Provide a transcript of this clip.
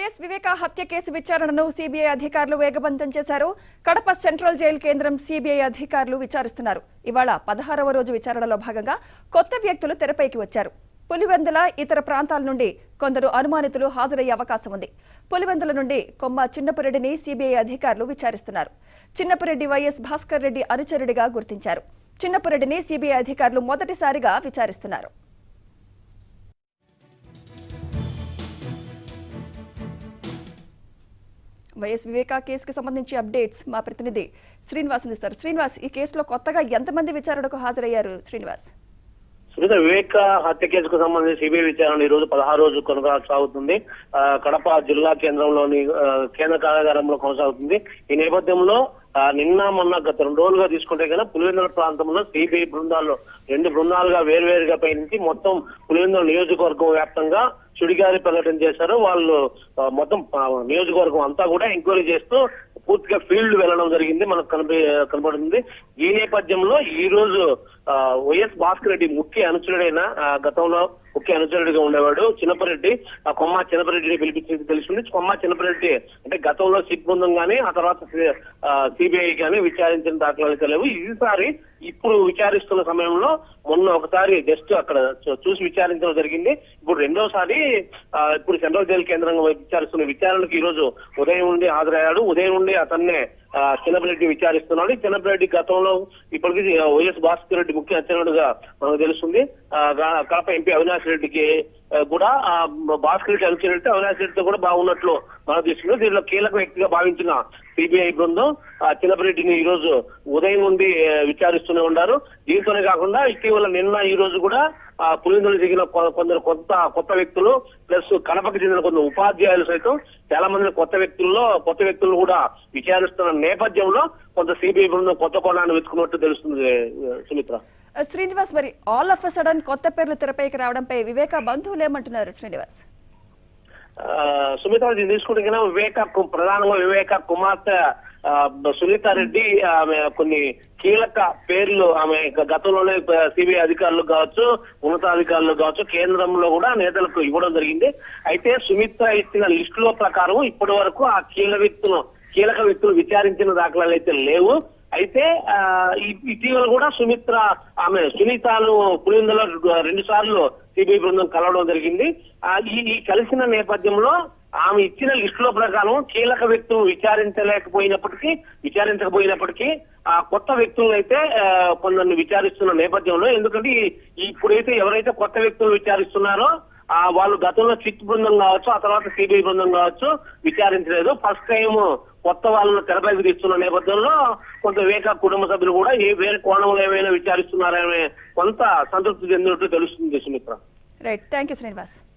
YS వివేక హత్య case విచారణను CBI అధికారులు వేగవంతం చేశారు కడప సెంట్రల్ జైలు కేంద్రం సిబిఐ అధికారులు విచారిస్తున్నారు ఇవాళ పదహారవ రోజు విచారణలో భాగంగా కొత్త వ్యక్తులు తెరపైకి వచ్చారు పులివెందుల ఇతర ప్రాంతాల నుండి కొందరు అనుమానితులు హాజరయ్యే అవకాశం ఉంది పులివెందుల నుండి కొమ్మ చిన్నపురెడ్డిని సిబిఐ అధికారులు విచారిస్తున్నారు చిన్నపురెడ్డి వైఎస్ భాస్కర్ రెడ్డి అనుచరుడిగా గుర్తించారు చిన్నపురెడ్డిని సిబిఐ అధికారులు మొదటిసారిగా విచారిస్తున్నారు వైఎస్ వివేకా కేసుకు సంబంధించి అప్డేట్స్ మా ప్రతినిధి శ్రీనివాస్ అందిస్తారు శ్రీనివాస్ ఈ కేసులో కొత్తగా ఎంతమంది విచారణకు హాజరయ్యారు శ్రీనివాస్ సునీత వివేక హత్య కేసుకు సంబంధించి సిబిఐ విచారణ ఈ రోజు పదహారు రోజు కొనసాగుతుంది ఆ, కడప జిల్లా కేంద్రంలోని ఆ, కేంద్ర కార్యాగారంలో కొనసాగుతుంది ఈ నేపథ్యంలో ఆ, నిన్న మొన్న గత రెండు రోజులుగా తీసుకుంటే కనుక పులివెందుల ప్రాంతంలో సిబిఐ బృందాల్లో రెండు బృందాలుగా వేరువేరుగా పయనించి మొత్తం పులివెందుల నియోజకవర్గం వ్యాప్తంగా చుడిగారి పర్యటన చేశారు వాళ్ళు ఆ, మొత్తం ఆ, నియోజకవర్గం అంతా కూడా ఎంక్వైరీ చేస్తూ పూర్తిగా ఫీల్డ్ వెళ్ళడం జరిగింది మనకు కనప కనబడుతుంది ఈ నేపథ్యంలో ఈ రోజు ఆ, వైఎస్ భాస్కర్ రెడ్డి ముఖ్య అనుచరుడైన ఆ, గతంలో ముఖ్య అనుచరుడిగా ఉండేవాడు చిన్నపరెడ్డి ఆ కొమ్మ చిన్నపరెడ్డిని పిలిపించింది తెలిసింది కొమ్మ చిన్నపరెడ్డి అంటే గతంలో సిట్ బృందం కానీ ఆ తర్వాత సిబిఐ కానీ విచారించిన దాఖలాలు అయితే లేవు ఈసారి ఇప్పుడు విచారిస్తున్న సమయంలో మొన్న ఒకసారి జస్ట్ అక్కడ చూ- చూసి విచారించడం జరిగింది ఇప్పుడు రెండోసారి ఆ, ఇప్పుడు సెంట్రల్ జైలు కేంద్రంగా విచారిస్తున్న విచారణకు ఈ రోజు ఉదయం నుండి హాజరయ్యాడు ఉదయం నుండి అతన్నే ఆ, చిన్నపిరెడ్డి విచారిస్తున్నాడు ఈ చిన్నపిరెడ్డి గతంలో ఇప్పటికీ ఆ, వైఎస్ భాస్కర్ రెడ్డి ముఖ్య అత్యనుడుగా మనకు తెలుస్తుంది ఆ, గా- కడప ఎంపీ అవినాష్ రెడ్డికి ఆ, కూడా ఆ, భాస్కర్ రెడ్డి అనుచరుడితే అవినాష్ రెడ్డితో కూడా బాగున్నట్లు మనకు తెలుస్తుంది దీనిలో కీలక వ్యక్తిగా భావించిన సిబిఐ బృందం ఆ చిన్నపిరెడ్డిని ఈ రోజు ఉదయం నుండి ఆ, విచారిస్తూనే ఉన్నారు దీంతోనే కాకుండా ఇటీవల నిన్న ఈ రోజు కూడా ఆ పులిందులు దిగిన కొ- కొందరు కొత్త కొత్త వ్యక్తులు ప్లస్ కడపకి చెందిన కొందరు ఉపాధ్యాయులు సైతం చాలా మంది కొత్త వ్యక్తుల్లో కొత్త వ్యక్తులు కూడా విచారిస్తున్న నేపథ్యంలో కొంత సిబిఐ బృందం కొత్త కోణాన్ని వెతుకున్నట్టు తెలుస్తుంది ఆ, సుమిత్ర శ్రీనివాస్ మరి ఆల్ ఆఫ్ సడన్ కొత్త పేర్లు తెరపైకి రావడంపై వివేక బంధువులు ఏమంటున్నారు శ్రీనివాస్ ఆ, సునీత దీన్ని తీసుకుంటే కనుక వివేక కు- ప్రధానంగా వివేక కుమార్తె ఆ, సునీత రెడ్డి ఆమె కొన్ని కీలక పేర్లు ఆమె గ- గతంలోనే సిబిఐ అధికారులు కావచ్చు ఉన్నతాధికారులు కావచ్చు కేంద్రంలో కూడా నేతలకు ఇవ్వడం జరిగింది అయితే సుమిత్ర ఇచ్చిన లిస్టులో ప్రకారం ఇప్పటి వరకు ఆ కీలక వ్యక్తులు కీలక వ్యక్తులు విచారించిన దాఖలాలు అయితే లేవు అయితే ఆ, ఇ- ఇటీవల కూడా సుమిత్ర ఆమె సునీతను పులిందలో రెండు సార్లు సిబిఐ బృందం కలవడం జరిగింది ఆ, ఈ ఈ కలిసిన నేపథ్యంలో ఆమె ఇచ్చిన లిస్టుల ప్రకారం కీలక వ్యక్తులు విచారించలేకపోయినప్పటికీ విచారించకపోయినప్పటికీ ఆ కొత్త వ్యక్తులను అయితే ఆ, కొందరిని విచారిస్తున్న నేపథ్యంలో ఎందుకంటే ఈ- ఈ ఇప్పుడైతే ఎవరైతే కొత్త వ్యక్తులు విచారిస్తున్నారో ఆ వాళ్ళు గతంలో చిట్ బృందం కావచ్చు ఆ తర్వాత సిబిఐ బృందం కావచ్చు విచారించలేదు ఫస్ట్ టైం కొత్త వాళ్ళను తెరపైకి తీస్తున్న నేపథ్యంలో కొంత వివేక కుటుంబ సభ్యులు కూడా ఏ వేరే కోణంలో ఏమైనా విచారిస్తున్నారనే కొంత సంతృప్తి చెందినట్టు తెలుస్తుంది Sumitra right thank you Srinivas